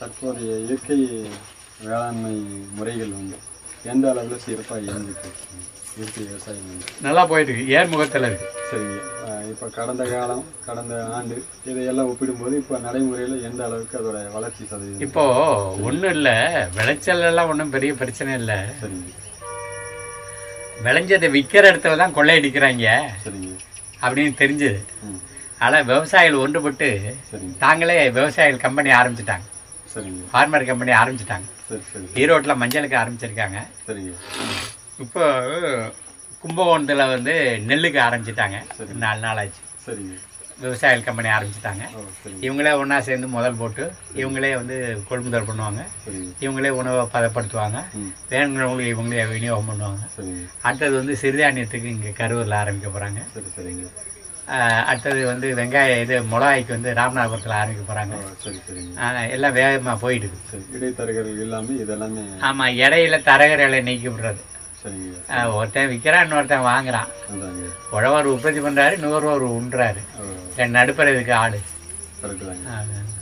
தற்போதைய இயற்கை வேளாண்மை முறைகள் வந்து எந்த அளவில் சிறப்பாக இயங்கிட்டு இருக்குங்க இயற்கை விவசாயம் வந்து நல்லா போயிட்டு இருக்கு ஏர்முகத்தில் இருக்கு சரிங்க இப்போ கடந்த காலம் கடந்த ஆண்டு இதையெல்லாம் ஒப்பிடும்போது இப்போ நடைமுறையில் எந்த அளவுக்கு அதோட வளர்ச்சி சதவீதம் இப்போ ஒன்றும் இல்லை விளைச்சல் எல்லாம் ஒன்றும் பெரிய பிரச்சனை இல்லை சரிங்க விளைஞ்சதை விற்கிற இடத்துல தான் கொள்ளையடிக்கிறாங்க சரிங்க அப்படின்னு தெரிஞ்சது ம் ஆனால் விவசாயிகள் ஒன்றுபட்டு சரிங்க தாங்களே விவசாயிகள் கம்பெனி ஆரம்பிச்சிட்டாங்க சரிங்க ஃபார்மர் கம்பெனி ஆரம்பிச்சிட்டாங்க சரி சரி ஈரோட்டில் மஞ்சளுக்கு ஆரம்பிச்சிருக்காங்க சரிங்க இப்போ கும்பகோணத்தில் வந்து நெல்லுக்கு ஆரம்பிச்சிட்டாங்க நாலு நாள் ஆச்சு சரிங்க விவசாயிகள் கம்பெனி ஆரம்பிச்சிட்டாங்க ஓ சரிங்க இவங்களே ஒன்றா சேர்ந்து முதல் போட்டு இவங்களே வந்து கொள்முதல் பண்ணுவாங்க சரிங்க இவங்களே உணவை பதப்படுத்துவாங்க ம் வேணுங்கிறவங்களுக்கு இவங்களே விநியோகம் பண்ணுவாங்க சரிங்க அடுத்தது வந்து சிறுதானியத்துக்கு இங்கே கரூரில் ஆரம்பிக்க போகிறாங்க சரி சரிங்க அடுத்தது வந்து வெங்காயம் இது மிளகாய்க்கு வந்து ராமநாதபுரத்தில் ஆரம்பிக்க போகிறாங்க ஓ சரி சரிங்க எல்லாம் வேகமாக போயிடுது சரி இடைத்தரகர்கள் இல்லாமல் இதெல்லாமே ஆமாம் இடையில தரகர்களை நீக்கி விடுறது சரிங்க ஆஹ் ஒருத்தன் விற்கிறான் இன்னொருத்தன் வாங்குறான் அதாங்க உழவர் உற்பத்தி பண்ணுறாரு நுகர்வோர் உண்றாரு ஓ நடுப்புற இதுக்கு ஆடு கரெக்டு தாங்க ஆஹ்